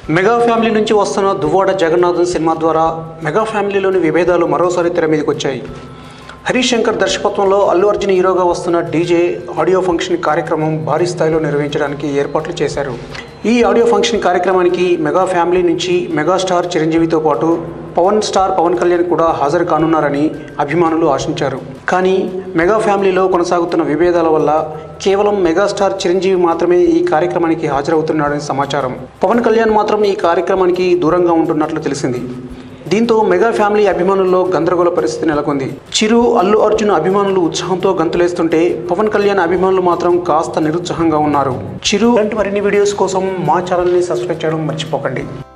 mega family నుంచి వస్తున్న Duvvada Jagannadham cinema ద్వారా మెగా ఫ్యామిలీలోని విభేదాలు మరోసారి తెర మీదకి వచ్చాయి హరీష్ శంకర్ దర్శకత్వంలో అల్లు అర్జున్ హీరోగా వస్తున్న డీజే ఆడియో ఫంక్షన్ కార్యక్రమం భారీ స్థాయిలో నిర్వహించడానికి ఏర్పాట్లు చేశారు ఈ ఆడియో ఫంక్షన్ కార్యక్రమానికి మెగా ఫ్యామిలీ నుంచి మెగాస్టార్ చిరంజీవితో పాటు పవన్ స్టార్ పవన్ కళ్యాణ్ కూడా హాజరు కానున్నారని అభిమానులు ఆశించారు కానీ మెగా ఫ్యామిలీలో కొనసాగుతున్న విభేదాల వల్ల కేవలం మెగాస్టార్ చిరంజీవి మాత్రమే ఈ కార్యక్రమానికి హాజరవుతున్నాడని సమాచారం పవన్ కళ్యాణ్ మాత్రం ఈ కార్యక్రమానికి దూరంగా ఉంటున్నట్లు తెలిసింది దీంతో మెగా ఫ్యామిలీ అభిమానుల్లో గందరగోళ పరిస్థితి నెలకొంది చిరు అల్లు అర్జున్ అభిమానులు ఉత్సాహంతో గంతులేస్తుంటే పవన్ కళ్యాణ్ అభిమానులు మాత్రం కాస్త నిరుత్సాహంగా ఉన్నారు చిరు ఇలాంటి మరిన్ని వీడియోస్ కోసం మా ఛానల్ని సబ్స్క్రైబ్ చేయడం మర్చిపోకండి